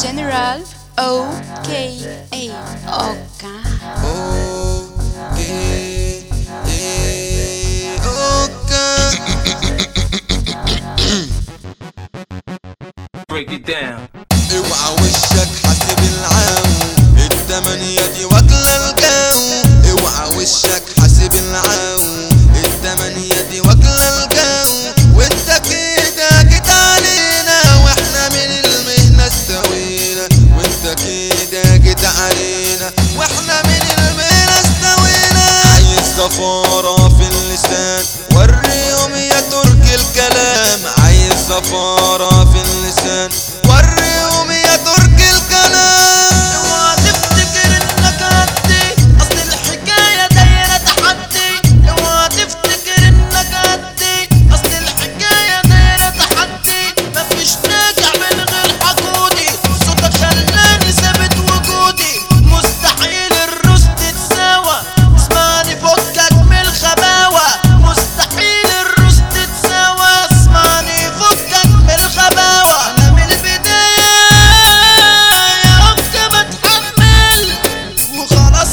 General O.K.A. Oka. اوكي إيه، اوكي Break it down. اوعى وشك حاسب العام التمانية دي واكلة الجو اوعى وشك حاسب العام التمانية دي واكلة الجو وانت كده جيت علينا واحنا من المهنة استوينا وانت كده جيت علينا واحنا من المهنة استوينا عايز زفارة في اللسان وريهم يا ترك الكلام عايز زفارة في اللسان وريهم يا ترك الكلام اوعى تفتكر انك قدي اصل الحكاية دايرة تحدي اوعى تفتكر انك قدي اصل الحكاية دايرة تحدي مفيش ناجح من غير حقودي صوتك خلاني ثابت وجودي مستحيل الروس تتساوى اسمعني فكك من الخباوة مستحيل الروس تتساوى اسمعني فكك من الخباوة انا من البداية يا أمك بتحمل وخلاص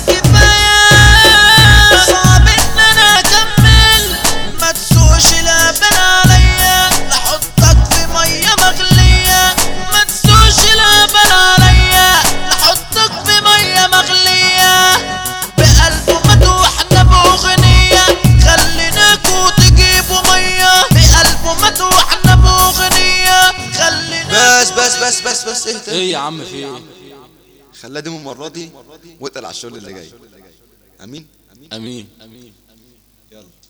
كفاية صعب ان انا اكمل ما تسوقش لابن عليا لحطك في مية مغلية ما تسوقش لابن عليا لحطك في مية مغلية بقلبه مدوحنا بأغنية خليناكوا تجيبوا مية بقلبه مدوحنا بأغنية خلينا بس بس بس بس بس اهدى ايه يا عم في ايه خليها دي من المرة دي واتقل على الشغل اللي جاي امين امين يلا